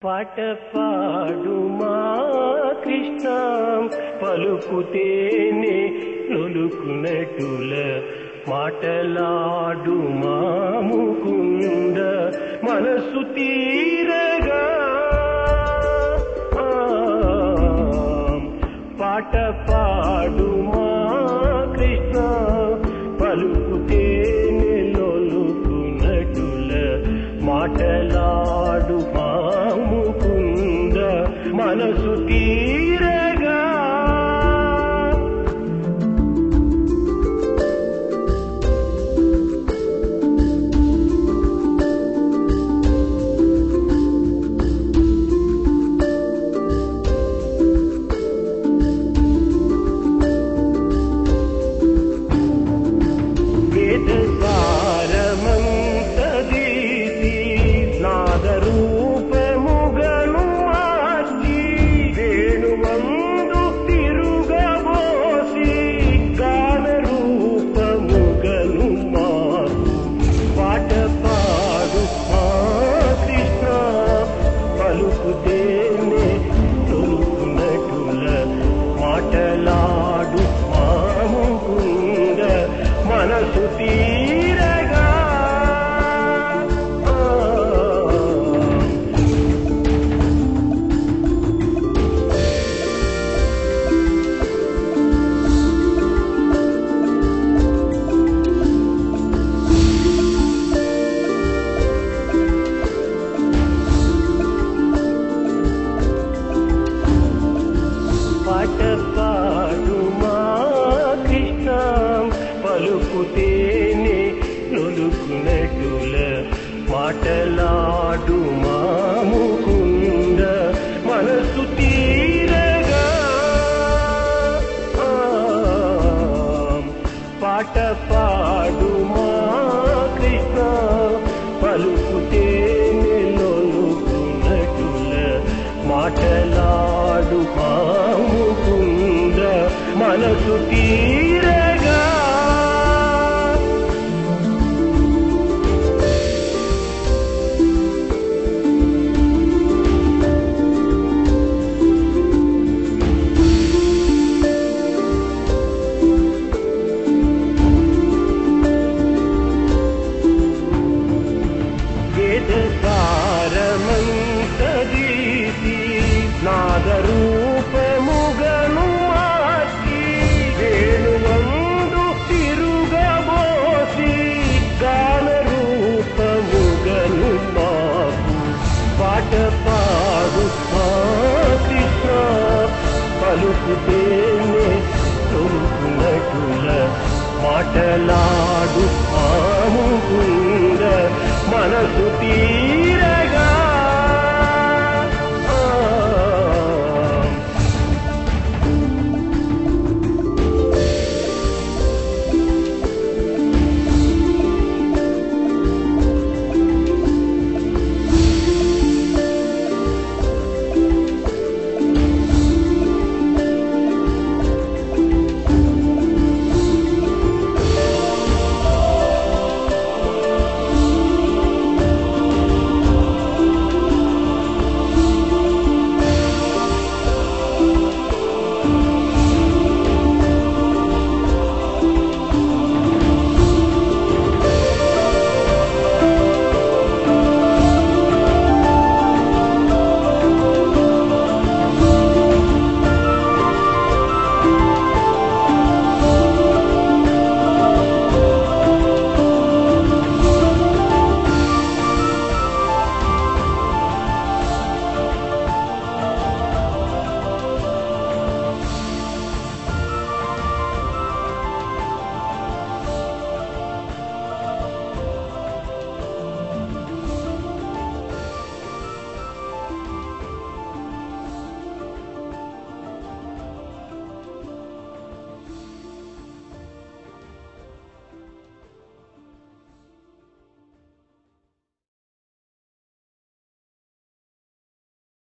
పాట పాడుమా కృష్ణ పలుకుతేనే నొలుకునటుల మాటలాడుమా ముకుంద మనసు తీరగా ఆ, పాట పాడుమా కృష్ణ పలుకుతేనే నొలుకునటుల మాటలాడు ముకుంద మనసు తీరగా వేద సారమంతదీసి నాదరూపముగను మార్చి వేణువందు తిరుగబోసి గాన రూపముగను మార్పు పాట పాడు మా కృష్ణ పలుకుతేనే తొలుకునటుల మాటలాడు మాముకుంద మనసు తీరగా ఆ, పాట పాడుమా కృష్ణ పలుకుతేనే నొలుకునటుల మాటలాడు ముకుంద మనసు తీరగా ఆ, పాట పాడుమా కృష్ణ పలుకుతేనే నొలుకునటుల మాటలాడు ముకుంద మనసు తీరగా వేద సారమంతదీసి నాదరూపముగను మార్చి వేణువందు తిరుగబోసి గాన రూపముగను మాకు పాట పాడు మా కృష్ణ పలుకుతేనే తొలుకునటుల మాటలాడు మాముకుంద మనసు తీ